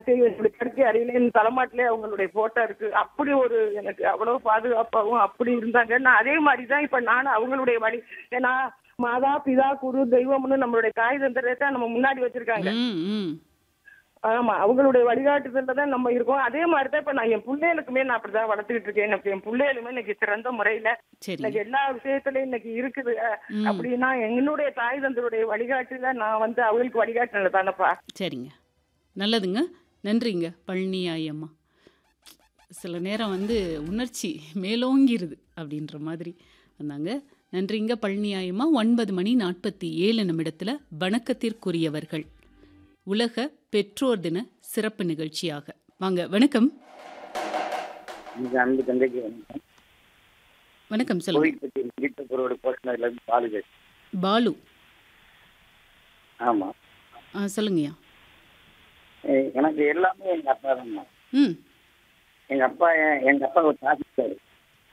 என்னுடைய படுக்கை அறையில என் தலைமாட்டிலே அவங்களுடைய போட்டோ இருக்கு அப்படி ஒரு எனக்கு அவ்வளவு பாதுகாப்பாகவும் அப்படி இருந்தாங்க நான் அதே மாதிரி தான் இப்ப நானும் அவங்களுடைய வழி ஏன்னா மாதா பிதா குரு தெய்வம்னு நம்மளுடைய தாய் தந்தரை தான் நம்ம முன்னாடி வச்சிருக்காங்க ம் ம் ஆமா அவங்களுடைய வழிகாட்டுதல்ல தான் நம்ம இருக்கோம் அதே மாதிரி தான் இப்ப நான் என் பிள்ளைகளுக்குமே நான் அப்படிதான் வளர்த்துக்கிட்டு இருக்கேன் எனக்கு என் பிள்ளைகளுமே இன்னைக்கு சிறந்த முறையில சரிங்க இன்னைக்கு எல்லா விஷயத்துலயும் இன்னைக்கு இருக்குது ம். அப்படின்னா என்னுடைய தாய் தந்தருடைய வழிகாட்டுல நான் வந்து அவங்களுக்கு வழிகாட்டுனது தானப்பா சரிங்க நல்லதுங்க நன்றிங்க பழனி ஐயம்மா சில நேரம் வந்து உணர்ச்சி மேலோங்கிருது அப்படின்ற மாதிரி வந்தாங்க நன்றிங்க பழனி ஐயம்மா ஒன்பது மணி நாற்பத்தி ஏழு நிமிடத்தில் வணக்கத்திற்குரியவர்கள் உலக பெற்றோர் தின சிறப்பு நிகழ்ச்சியாக வாங்க வணக்கம் இன்னைக்கு அன்பு தந்தைக்கு வணக்கம் வணக்கம் சொல்லுங்க கோவில்பட்டி வீட்டுப்புறோட போஸ்டர்ல இருந்து பாலு பேசுறேன். பாலு ஆமா ஆ சொல்லுங்கய்யா எ- எனக்கு எல்லாமே எங்க அப்பா தான் ம் எங்க அப்பா எ- எங்க அப்பா ஒரு தாசில்தார்